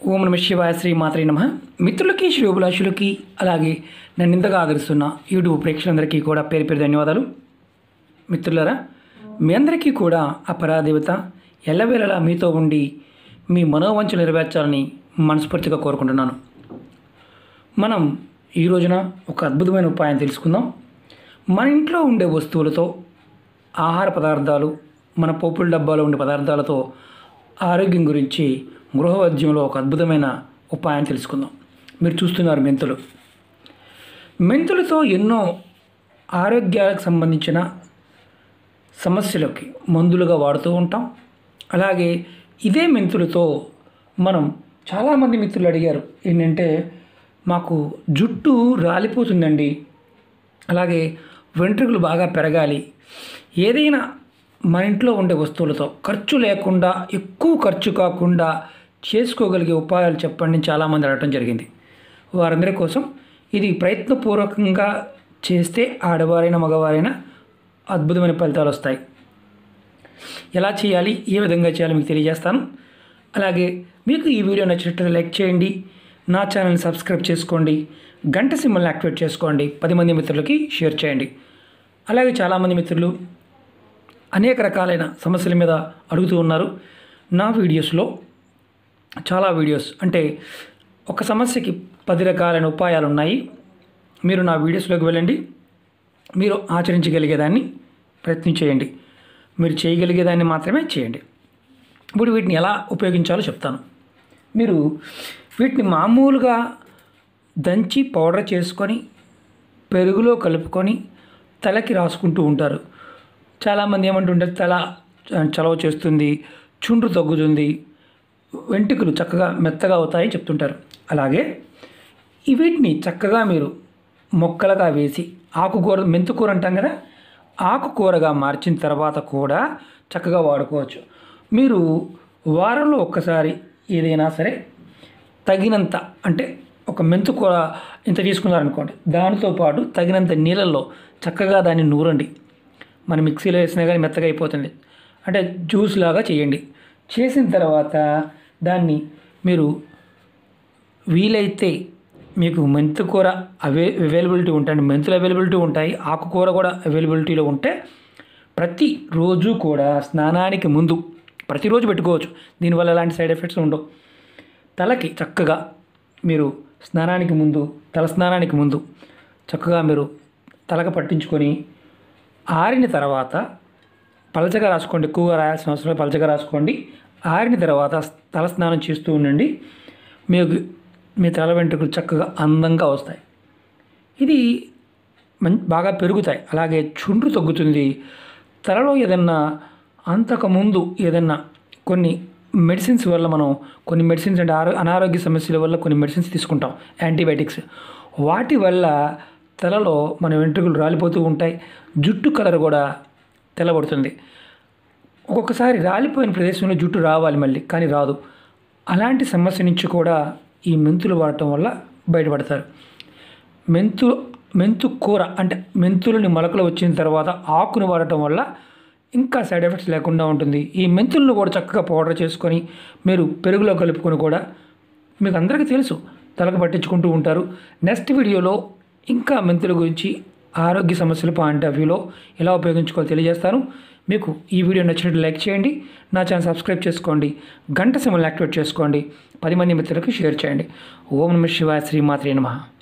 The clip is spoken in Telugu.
ఓం నమ శివాయ శ్రీ మాత్రే నమ మిత్రులకి శ్రేయోభిలాషులకి అలాగే నన్ను ఇంతగా ఆదరిస్తున్న యూట్యూబ్ ప్రేక్షకులందరికీ కూడా పేరు పేరు ధన్యవాదాలు మిత్రులారా మీ అందరికీ కూడా ఆ పరాదేవత ఎల్లవేళలా మీతో ఉండి మీ మనోవంచలు నెరవేర్చాలని మనస్ఫూర్తిగా కోరుకుంటున్నాను మనం ఈ రోజున ఒక అద్భుతమైన ఉపాయం తెలుసుకుందాం మన ఇంట్లో ఉండే వస్తువులతో ఆహార పదార్థాలు మన పోపుల డబ్బాలో ఉండే పదార్థాలతో ఆరోగ్యం గురించి గృహవైద్యంలో ఒక అద్భుతమైన ఉపాయం తెలుసుకుందాం మీరు చూస్తున్నారు మెంతులు మెంతులతో ఎన్నో ఆరోగ్యాలకు సంబంధించిన సమస్యలకి మందులుగా వాడుతూ ఉంటాం అలాగే ఇదే మెంతులతో మనం చాలామంది మిత్రులు అడిగారు ఏంటంటే మాకు జుట్టు రాలిపోతుందండి అలాగే వెంట్రుకలు బాగా పెరగాలి ఏదైనా మన ఇంట్లో ఉండే వస్తువులతో ఖర్చు లేకుండా ఎక్కువ ఖర్చు కాకుండా చేసుకోగలిగే ఉపాయాలు చెప్పండి అని చాలామంది అడగటం జరిగింది వారందరి కోసం ఇది ప్రయత్నపూర్వకంగా చేస్తే ఆడవారైనా మగవారైనా అద్భుతమైన ఫలితాలు వస్తాయి ఎలా చేయాలి ఏ విధంగా చేయాలి మీకు తెలియజేస్తాను అలాగే మీకు ఈ వీడియో నచ్చినట్లయితే లైక్ చేయండి నా ఛానల్ని సబ్స్క్రైబ్ చేసుకోండి గంట సింబల్ని యాక్టివేట్ చేసుకోండి పది మంది మిత్రులకి షేర్ చేయండి అలాగే చాలామంది మిత్రులు అనేక రకాలైన సమస్యల మీద అడుగుతూ ఉన్నారు నా వీడియోస్లో చాలా వీడియోస్ అంటే ఒక సమస్యకి పది రకాలైన ఉపాయాలు ఉన్నాయి మీరు నా వీడియోస్లోకి వెళ్ళండి మీరు ఆచరించగలిగేదాన్ని ప్రయత్నం చేయండి మీరు చేయగలిగేదాన్ని మాత్రమే చేయండి ఇప్పుడు వీటిని ఎలా ఉపయోగించాలో చెప్తాను మీరు వీటిని మామూలుగా దంచి పౌడర్ చేసుకొని పెరుగులో కలుపుకొని తలకి రాసుకుంటూ ఉంటారు చాలామంది ఏమంటుంటారు తల చలవ చేస్తుంది చుండ్రు తగ్గుతుంది వెంట్రుకలు చక్కగా మెత్తగా అవుతాయి చెప్తుంటారు అలాగే ఈ వీటిని చక్కగా మీరు మొక్కలుగా వేసి ఆకుకూర మెంతుకూర అంటాం కదా ఆకుకూరగా మార్చిన తర్వాత కూడా చక్కగా వాడుకోవచ్చు మీరు వారంలో ఒక్కసారి ఏదైనా సరే తగినంత అంటే ఒక మెంతుకూర ఇంత తీసుకున్నారనుకోండి దానితో పాటు తగినంత నీళ్ళల్లో చక్కగా దాన్ని నూరండి మనం మిక్సీలో వేసినా కానీ మెత్తగా అయిపోతుంది అంటే జ్యూస్ లాగా చేయండి చేసిన తర్వాత దాన్ని మీరు వీలైతే మీకు మెంతుకూర అవే అవైలబిలిటీ ఉంటాయి మెంతులు అవైలబిలిటీ ఉంటాయి ఆకుకూర కూడా అవైలబిలిటీలో ఉంటే ప్రతిరోజు కూడా స్నానానికి ముందు ప్రతిరోజు పెట్టుకోవచ్చు దీనివల్ల ఎలాంటి సైడ్ ఎఫెక్ట్స్ ఉండవు తలకి చక్కగా మీరు స్నానానికి ముందు తల స్నానానికి ముందు చక్కగా మీరు తలకు పట్టించుకొని ఆరిన తర్వాత పలచగా రాసుకోండి ఎక్కువగా రాయాల్సిన అవసరం లేదు, పలచగా రాసుకోండి ఆరిన తర్వాత తల స్నానం చేస్తూ ఉండండి మీకు మీ తల వెంట్రుకలు చక్కగా అందంగా వస్తాయి ఇది మం బాగా పెరుగుతాయి అలాగే చుండ్రు తగ్గుతుంది తలలో ఏదన్నా అంతకుముందు ఏదన్నా కొన్ని మెడిసిన్స్ వల్ల మనం కొన్ని మెడిసిన్స్ అంటే ఆరో అనారోగ్య సమస్యల వల్ల కొన్ని మెడిసిన్స్ తీసుకుంటాం యాంటీబయాటిక్స్ వాటి వల్ల తలలో మన వెంట్రుకలు రాలిపోతూ ఉంటాయి జుట్టు కలర్ కూడా తెల్లబడుతుంది ఒక్కొక్కసారి రాలిపోయిన ప్రదేశంలో జుట్టు రావాలి మళ్ళీ కానీ రాదు అలాంటి సమస్య నుంచి కూడా ఈ మెంతులు వాడటం వల్ల బయటపడతారు మెంతు మెంతు కూర అంటే మెంతులని మొలకలు వచ్చిన తర్వాత ఆకును వాడటం వల్ల ఇంకా సైడ్ ఎఫెక్ట్స్ లేకుండా ఉంటుంది ఈ మెంతులను కూడా చక్కగా పౌడర్ చేసుకొని మీరు పెరుగులో కలుపుకొని కూడా మీకు అందరికీ తెలుసు తలకు పట్టించుకుంటూ ఉంటారు నెక్స్ట్ వీడియోలో ఇంకా మెంతుల గురించి ఆరోగ్య సమస్యల పాయింట్ ఆఫ్ వ్యూలో ఎలా ఉపయోగించుకోవాలో తెలియజేస్తాను మీకు ఈ వీడియో నచ్చినట్టు లైక్ చేయండి నా ఛానల్ సబ్స్క్రైబ్ చేసుకోండి గంట సింబల్ యాక్టివేట్ చేసుకోండి పది మంది మిత్రులకు షేర్ చేయండి ఓం నమ శివాయ శ్రీమాత్రే నమః